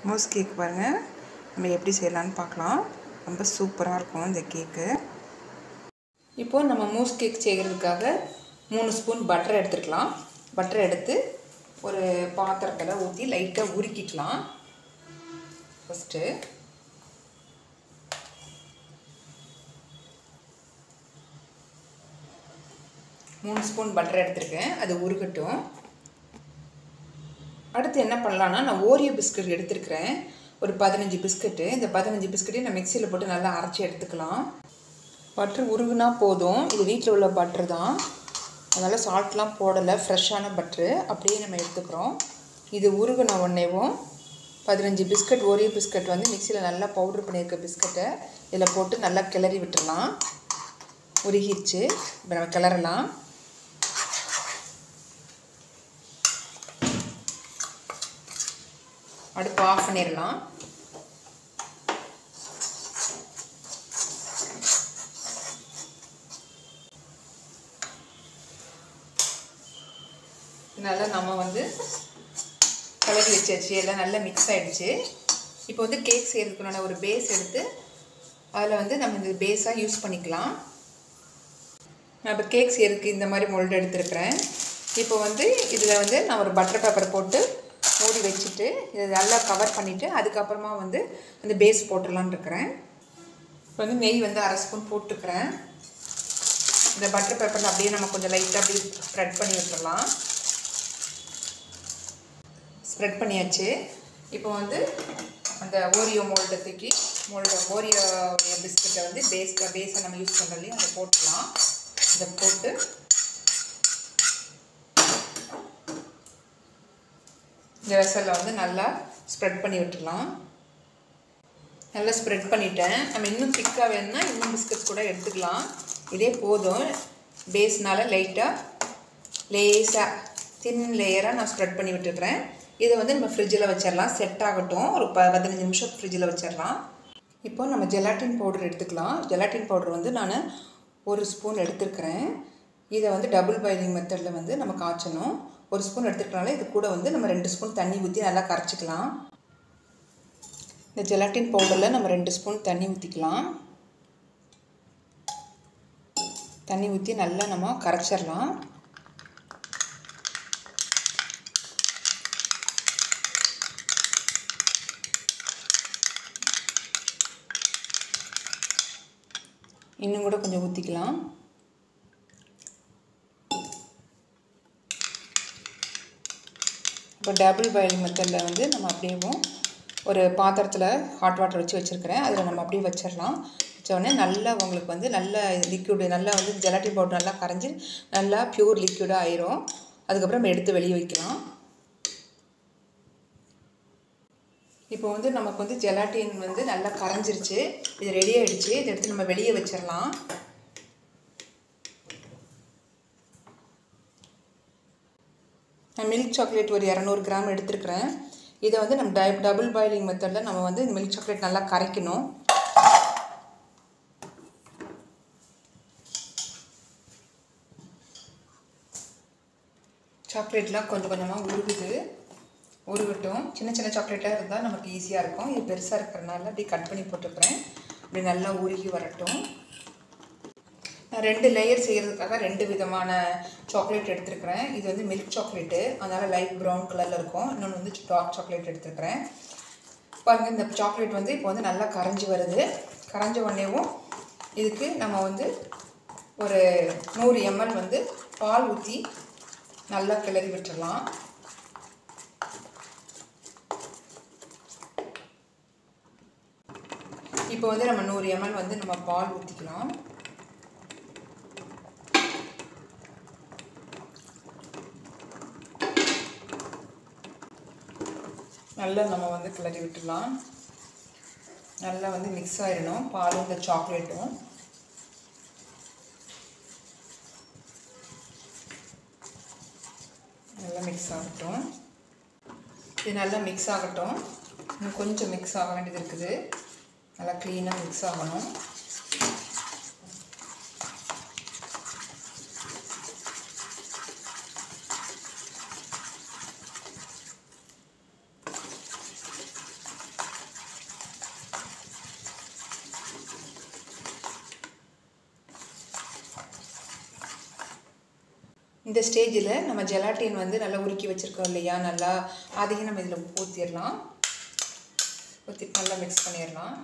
Mousse cake பாருங்கள் நம்ம எப்படி செய்யலான்னு பார்க்கலாம் ரொம்ப சூப்பராக இருக்கும் இந்த கேக்கு இப்போது நம்ம மூஸ் கேக் செய்கிறதுக்காக மூணு ஸ்பூன் பட்டர் எடுத்துக்கலாம் பட்டர் எடுத்து ஒரு பாத்திரத்தில் ஊற்றி லைட்டாக உருக்கிக்கலாம் ஃபஸ்ட்டு மூணு ஸ்பூன் பட்டர் எடுத்திருக்கேன் அது உருகட்டும் அடுத்து என்ன பண்ணலான்னா நான் ஓரியோ பிஸ்கட் எடுத்துருக்கிறேன் ஒரு பதினஞ்சு பிஸ்கட்டு இந்த பதினஞ்சு பிஸ்கட்டையும் நான் மிக்சியில் போட்டு நல்லா அரைச்சி எடுத்துக்கலாம் பட்ரு உருகுனா போதும் இது வீட்டில் உள்ள பட்ரு தான் அதனால் சால்ட்லாம் போடலை ஃப்ரெஷ்ஷான பட்ரு அப்படியே நம்ம எடுத்துக்கிறோம் இது உருகுன உடனேவும் பதினஞ்சு பிஸ்கட் ஓரியோ பிஸ்கட் வந்து மிக்சியில் நல்லா பவுட்ரு பண்ணியிருக்க பிஸ்கட்டை இதில் போட்டு நல்லா கிளறி விட்டுடலாம் உருகிடுச்சு இப்போ நம்ம கிளறலாம் அடுப்பு ஆஃப் பண்ணிடலாம் நல்லா நம்ம வந்து கலரி வச்சாச்சு எல்லாம் நல்லா மிக்ஸ் ஆகிடுச்சு இப்போ வந்து கேக் செய்கிறதுக்குண்டான ஒரு பேஸ் எடுத்து அதில் வந்து நம்ம இந்த பேஸாக யூஸ் பண்ணிக்கலாம் நான் இப்போ கேக் செய்கிறதுக்கு இந்த மாதிரி மொல்டு எடுத்துருக்கிறேன் இப்போ வந்து இதில் வந்து நான் ஒரு பட்டர் பேப்பர் போட்டு மூடி வச்சுட்டு இதை நல்லா கவர் பண்ணிவிட்டு அதுக்கப்புறமா வந்து அந்த பேஸ் போட்டுடலான்னு இருக்கிறேன் இப்போ வந்து நெய் வந்து அரை ஸ்பூன் போட்டுக்கிறேன் இந்த பட்டர் பேப்பரில் அப்படியே நம்ம கொஞ்சம் லைட்டாக அப்படியே ஸ்ப்ரெட் பண்ணி விட்டுடலாம் ஸ்ப்ரெட் பண்ணியாச்சு இப்போ வந்து அந்த ஓரியோ மோல்டை தூக்கி மோல்டு ஓரியோ பிஸ்கட்டை வந்து பேஸ்க்காக பேஸை நம்ம யூஸ் பண்ணுறதுலையும் அதை போட்டுடலாம் இதை போட்டு இந்த வெசலில் வந்து நல்லா ஸ்ப்ரெட் பண்ணி விட்டுடலாம் நல்லா ஸ்ப்ரெட் பண்ணிட்டேன் நம்ம இன்னும் திக்காக வேணும்னா இன்னும் பிஸ்கட்ஸ் கூட எடுத்துக்கலாம் இதே போதும் பேஸ்னால் லைட்டாக லேஸாக தின் லேயராக நான் ஸ்ப்ரெட் பண்ணி விட்டுக்கிறேன் இதை வந்து நம்ம ஃப்ரிட்ஜில் வச்சிடலாம் செட் ஆகட்டும் ஒரு ப பதினஞ்சு நிமிஷம் ஃப்ரிட்ஜில் வச்சிடலாம் இப்போ நம்ம ஜெலாட்டின் பவுடர் எடுத்துக்கலாம் ஜெலாட்டின் பவுடர் வந்து நான் ஒரு ஸ்பூன் எடுத்துருக்கிறேன் இதை வந்து டபுள் பாயிலிங் மெத்தடில் வந்து நம்ம காய்ச்சணும் ஒரு ஸ்பூன் எடுத்துக்கிறனால இது கூட வந்து நம்ம ரெண்டு ஸ்பூன் தண்ணி ஊற்றி நல்லா கரைச்சிக்கலாம் இந்த ஜெலாட்டின் பவுடரில் நம்ம ரெண்டு ஸ்பூன் தண்ணி ஊற்றிக்கலாம் தண்ணி ஊற்றி நல்லா நம்ம கரைச்சிடலாம் இன்னும் கூட கொஞ்சம் ஊற்றிக்கலாம் இப்போ டபுள் பாயில் மெத்தடில் வந்து நம்ம அப்படியேவும் ஒரு பாத்திரத்தில் ஹாட் வாட்டர் வச்சு வச்சுருக்கிறேன் அதில் நம்ம அப்படியே வச்சிடலாம் வச்சோடனே நல்லா உங்களுக்கு வந்து நல்ல லிக்யூடு நல்லா வந்து ஜெலாட்டின் பவுடர் நல்லா கரைஞ்சி நல்லா ப்யூர் லிக்யூடாக ஆயிரும் அதுக்கப்புறம் நம்ம எடுத்து வெளியே வைக்கலாம் இப்போ வந்து நமக்கு வந்து ஜெலாட்டின் வந்து நல்லா கரைஞ்சிருச்சு இது ரெடி ஆகிடுச்சு இதை எடுத்து நம்ம வெளியே வச்சிடலாம் நான் மில்க் சாக்லேட் ஒரு இரநூறு கிராம் எடுத்துருக்கிறேன் இதை வந்து நம்ம டை டபுள் பாயிலிங் மெத்தடில் நம்ம வந்து இந்த மில்க் சாக்லேட் நல்லா கரைக்கணும் சாக்லேட்லாம் கொஞ்சம் கொஞ்சமாக உருகுது உருகட்டும் சின்ன சின்ன சாக்லேட்டாக இருந்தால் நமக்கு ஈஸியாக இருக்கும் இது பெருசாக இருக்கிறனால அப்படி கட் பண்ணி போட்டுக்கிறேன் இப்படி நல்லா உருகி வரட்டும் நான் ரெண்டு லேயர் செய்கிறதுக்காக ரெண்டு விதமான சாக்லேட் எடுத்துருக்கிறேன் இது வந்து மில்க் சாக்லேட்டு அதனால் லைட் ப்ரௌன் கலரில் இருக்கும் இன்னொன்று வந்து டார்க் சாக்லேட் எடுத்துருக்கிறேன் பாருங்கள் இந்த சாக்லேட் வந்து இப்போ வந்து நல்லா கரைஞ்சி வருது கரைஞ்ச உடனேவும் இதுக்கு நம்ம வந்து ஒரு நூறு எம்எல் வந்து பால் ஊற்றி நல்லா கிளறி விட்டுடலாம் இப்போ வந்து நம்ம நூறு எம்எல் வந்து நம்ம பால் ஊற்றிக்கலாம் நல்லா நம்ம வந்து கிளறி விட்டுடலாம் நல்லா வந்து மிக்ஸ் ஆகிடணும் பாலும் இந்த சாக்லேட்டும் நல்லா மிக்ஸ் ஆகட்டும் இது நல்லா மிக்ஸ் ஆகட்டும் இன்னும் கொஞ்சம் மிக்ஸ் ஆக வேண்டியது இருக்குது நல்லா க்ளீனாக மிக்ஸ் ஆகணும் இந்த ஸ்டேஜில் நம்ம ஜெலாட்டின் வந்து நல்லா உருக்கி வச்சுருக்கோம் இல்லையா நல்லா அதையும் நம்ம இதில் ஊற்றிடலாம் ஊற்றி நல்லா மிக்ஸ் பண்ணிடலாம்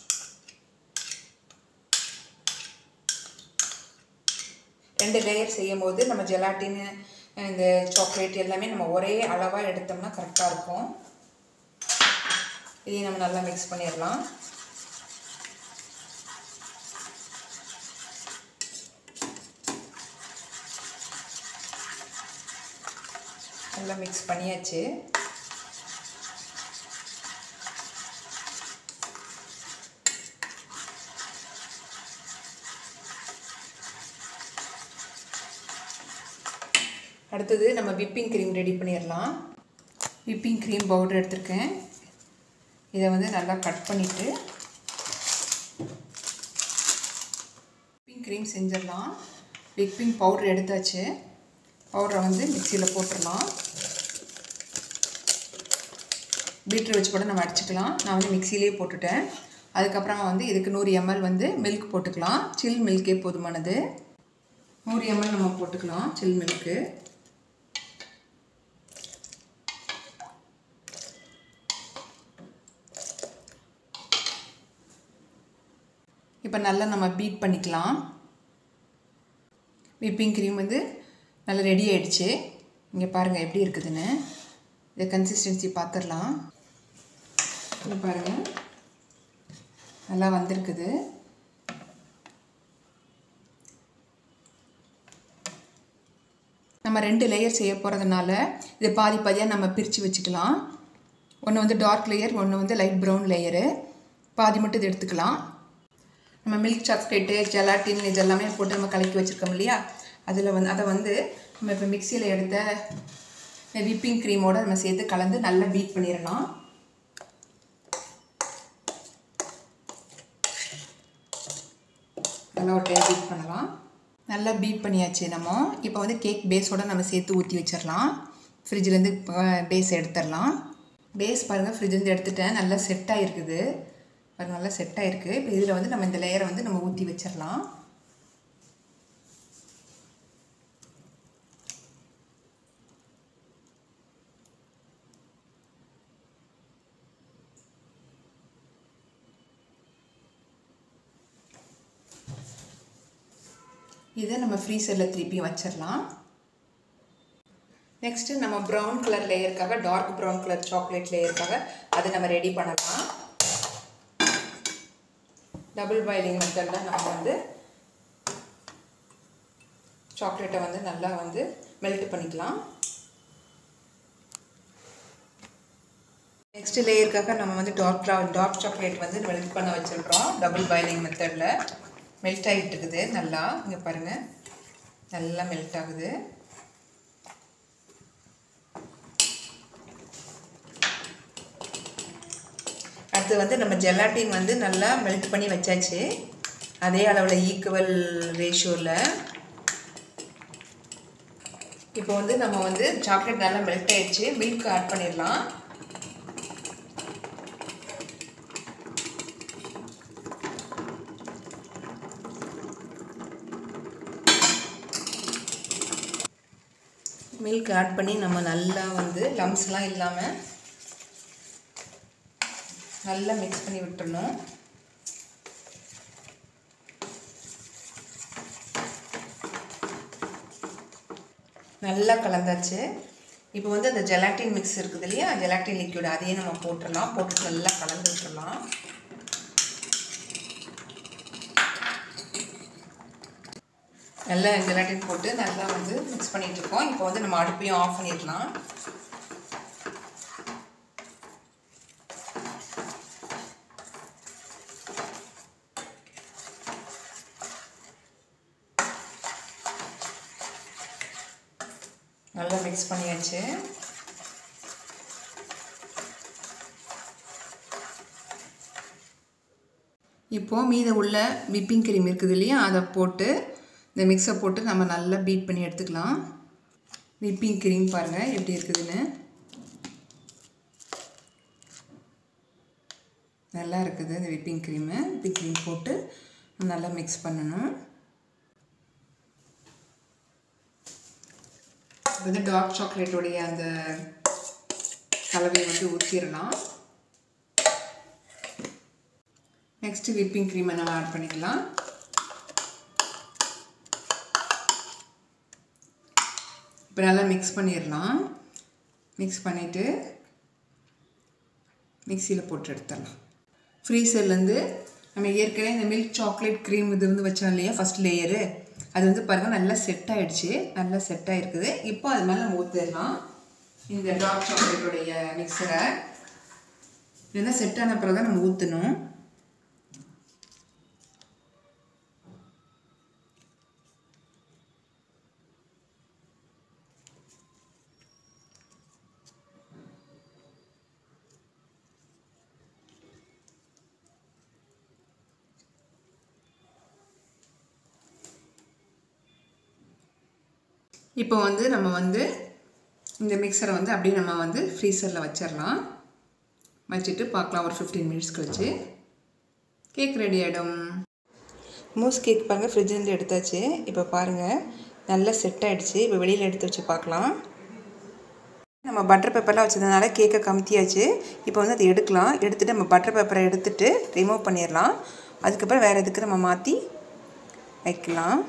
ரெண்டு லேயர் செய்யும் போது நம்ம ஜெலாட்டின் இந்த சாக்லேட் எல்லாமே நம்ம ஒரே அளவாக எடுத்தோம்னா கரெக்டாக இருக்கும் இதையும் நம்ம நல்லா மிக்ஸ் பண்ணிடலாம் நல்லா மிக்ஸ் பண்ணியாச்சு அடுத்தது நம்ம விப்பிங் க்ரீம் ரெடி பண்ணிடலாம் விப்பிங் க்ரீம் பவுடர் எடுத்திருக்கேன் இதை வந்து நல்லா கட் பண்ணிவிட்டு விப்பிங் க்ரீம் செஞ்சிடலாம் விப்பிங் பவுடர் எடுத்தாச்சு பவுடரை வந்து மிக்சியில் போட்டுடலாம் பீட்ரு வச்சு கூட நம்ம அடிச்சுக்கலாம் நான் வந்து மிக்சிலே போட்டுட்டேன் அதுக்கப்புறம் வந்து இதுக்கு நூறு எம்எல் வந்து மில்க் போட்டுக்கலாம் சில் மில்கே போதுமானது நூறு எம்எல் நம்ம போட்டுக்கலாம் சில் மில்க்கு இப்போ நல்லா நம்ம பீட் பண்ணிக்கலாம் விப்பிங் க்ரீம் வந்து நல்லா ரெடி ஆயிடுச்சு இங்கே பாருங்கள் எப்படி இருக்குதுன்னு இதை கன்சிஸ்டன்சி பார்த்துடலாம் இங்கே பாருங்கள் நல்லா வந்திருக்குது நம்ம ரெண்டு லேயர் செய்ய போகிறதுனால இதை பாதி பாதியாக நம்ம பிரித்து வச்சுக்கலாம் ஒன்று வந்து டார்க் லேயர் ஒன்று வந்து லைட் ப்ரௌன் லேயரு பாதி மட்டும் இது எடுத்துக்கலாம் நம்ம மில்க் சாக்லேட்டு ஜெலாட்டின் இது எல்லாமே போட்டு நம்ம கலக்கி வச்சுருக்கோம் இல்லையா அதில் வந்து அதை வந்து நம்ம இப்போ மிக்சியில் எடுத்த இந்த விப்பிங் க்ரீமோடு நம்ம சேர்த்து கலந்து நல்லா பீட் பண்ணிடலாம் நல்லா ஒரு டைம் பீட் பண்ணலாம் நல்லா பீட் பண்ணியாச்சு நம்ம இப்போ வந்து கேக் பேஸோட நம்ம சேர்த்து ஊற்றி வச்சிடலாம் ஃப்ரிட்ஜிலேருந்து பேஸ் எடுத்துடலாம் பேஸ் பாருங்கள் ஃப்ரிட்ஜிலேருந்து எடுத்துட்டேன் நல்லா செட் ஆகிருக்குது பாருங்கள் நல்லா செட் ஆகிருக்கு இப்போ இதில் வந்து நம்ம இந்த லேயரை வந்து நம்ம ஊற்றி வச்சிடலாம் இதை நம்ம ஃப்ரீசரில் திருப்பி வச்சிடலாம் நெக்ஸ்ட்டு நம்ம ப்ரௌன் கலர் லேயருக்காக டார்க் ப்ரௌன் கலர் சாக்லேட் லேயருக்காக அதை நம்ம ரெடி பண்ணலாம் டபுள் பாயிலிங் மெத்தடில் நம்ம வந்து சாக்லேட்டை வந்து நல்லா வந்து மெல்ட் பண்ணிக்கலாம் நெக்ஸ்ட் லேயருக்காக நம்ம வந்து டார்க் டார்க் சாக்லேட் வந்து மெல்ட் பண்ண வச்சுருக்கிறோம் டபுள் பாயிலிங் மெத்தடில் மெல்ட் ஆகிட்டு இருக்குது நல்லா இங்கே பாருங்கள் நல்லா மெல்ட் ஆகுது அடுத்து வந்து நம்ம ஜெலாட்டின் வந்து நல்லா மெல்ட் பண்ணி வச்சாச்சு அதே அளவில் ஈக்குவல் ரேஷியோவில் இப்போ வந்து நம்ம வந்து சாக்லேட் நல்லா மெல்ட் ஆயிடுச்சு மில்க் ஆட் பண்ணிடலாம் மில்க் ஆட் பண்ணி நம்ம நல்லா வந்து லம்ஸ்லாம் இல்லாமல் நல்லா மிக்ஸ் பண்ணி விட்டுறணும் நல்லா கலந்தாச்சு இப்போ வந்து அந்த ஜெலாட்டின் மிக்ஸ் இருக்குது இல்லையா ஜெலாட்டின் லிக்விட் அதையும் நம்ம போட்டுடலாம் போட்டு நல்லா கலந்து விட்டுறலாம் நல்லா ஜெலாட்டின் போட்டு நல்லா வந்து மிக்ஸ் பண்ணிகிட்டு இருக்கோம் இப்போ வந்து நம்ம அடுப்பையும் ஆஃப் பண்ணிடலாம் நல்லா மிக்ஸ் பண்ணியாச்சு இப்போது மீத உள்ள விப்பிங் க்ரீம் இருக்குது இல்லையா அதை போட்டு இந்த மிக்ஸை போட்டு நம்ம நல்லா பீட் பண்ணி எடுத்துக்கலாம் விப்பிங் க்ரீம் பாருங்கள் எப்படி இருக்குதுன்னு நல்லா இருக்குது இந்த விப்பிங் க்ரீமு விப்பிங் க்ரீம் போட்டு நல்லா மிக்ஸ் பண்ணணும் வந்து டார்க் சாக்லேட்டோடைய அந்த கலவையை வந்து ஊற்றிடலாம் நெக்ஸ்ட்டு விப்பிங் க்ரீமை நம்ம ஆட் பண்ணிக்கலாம் இப்போ நல்லா மிக்ஸ் பண்ணிடலாம் மிக்ஸ் பண்ணிவிட்டு மிக்சியில் போட்டு எடுத்துடலாம் ஃப்ரீசர்லேருந்து நம்ம ஏற்கனவே இந்த மில்க் சாக்லேட் க்ரீம் இது வந்து வச்சோம் இல்லையா ஃபஸ்ட் லேயரு அது வந்து பாருங்கள் நல்லா செட் ஆகிடுச்சு நல்லா செட் ஆகிருக்குது இப்போ அது மேலே நம்ம ஊற்றிடலாம் இந்த டார்க் சாக்லேட்டோடைய மிக்சரை இதெல்லாம் செட் ஆன பிறகு தான் நம்ம ஊற்றணும் இப்போ வந்து நம்ம வந்து இந்த மிக்சரை வந்து அப்படியே நம்ம வந்து ஃப்ரீசரில் வச்சிடலாம் வச்சுட்டு பார்க்கலாம் ஒரு ஃபிஃப்டீன் மினிட்ஸ் கழிச்சு கேக் ரெடி ஆகிடும் மூஸ் கேக் பாருங்கள் ஃப்ரிட்ஜிலேருந்து எடுத்தாச்சு இப்போ பாருங்கள் நல்லா செட் ஆகிடுச்சு இப்போ வெளியில் எடுத்து வச்சு பார்க்கலாம் நம்ம பட்டர் பேப்பர்லாம் வச்சதுனால கேக்கை கமுத்தியாச்சு இப்போ வந்து அதை எடுக்கலாம் எடுத்துகிட்டு நம்ம பட்டர் பேப்பரை எடுத்துகிட்டு ரிமூவ் பண்ணிடலாம் அதுக்கப்புறம் வேறு எதுக்கு நம்ம மாற்றி வைக்கலாம்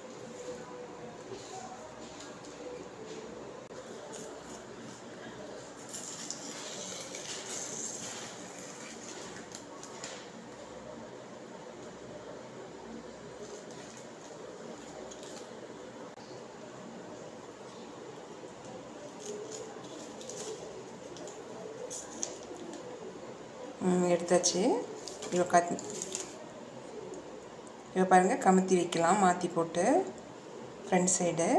எடுத்தாச்சு இப்போ கத் இப்போ பாருங்கள் கமுத்தி வைக்கலாம் மாற்றி போட்டு ஃப்ரண்ட் சைடு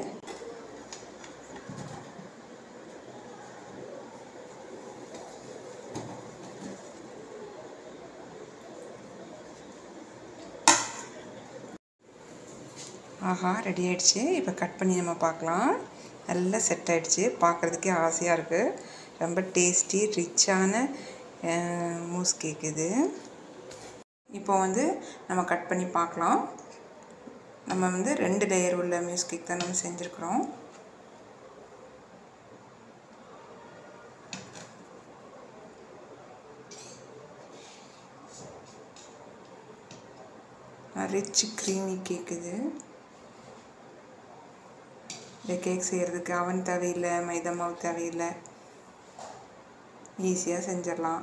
ஆஹா ரெடி ஆயிடுச்சு இப்போ கட் பண்ணி நம்ம பார்க்கலாம் நல்லா செட் ஆகிடுச்சு பார்க்குறதுக்கே ஆசையாக இருக்குது ரொம்ப டேஸ்டி ரிச்சான மூஸ் கேக் இது இப்போ வந்து நம்ம கட் பண்ணி பார்க்கலாம் நம்ம வந்து ரெண்டு லேயர் உள்ள மியூஸ் கேக் தான் நம்ம செஞ்சுருக்குறோம் ரிச் க்ரீமி கேக் இது இந்த கேக் செய்கிறதுக்கு அவன் தேவையில்லை மைதா மாவு தேவையில்லை ஈஸியாக செஞ்சிடலாம்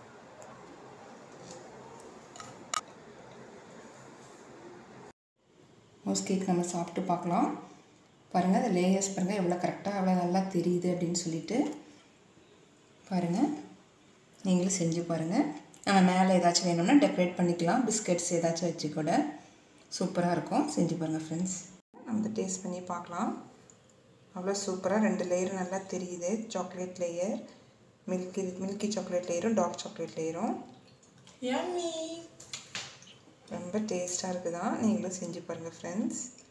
மோஸ் கேக் நம்ம சாப்பிட்டு பார்க்கலாம் பாருங்கள் அந்த லேயர்ஸ் பாருங்கள் எவ்வளோ கரெக்டாக எவ்வளோ நல்லா தெரியுது அப்படின்னு சொல்லிட்டு பாருங்கள் நீங்களும் செஞ்சு பாருங்கள் நம்ம மேலே ஏதாச்சும் வேணும்னா டெக்கரேட் பண்ணிக்கலாம் பிஸ்கட்ஸ் ஏதாச்சும் வச்சு கூட சூப்பராக இருக்கும் செஞ்சு பாருங்கள் ஃப்ரெண்ட்ஸ் நம்ம டேஸ்ட் பண்ணி பார்க்கலாம் அவ்வளோ சூப்பராக ரெண்டு லேயர் நல்லா தெரியுது chocolate layer milky milky chocolate லேயரும் டார்க் சாக்லேட் லேயரும் Yummy! ரொம்ப டேஸ்ட்டாக இருக்குதான் நீங்களும் செஞ்சு பாருங்கள் ஃப்ரெண்ட்ஸ்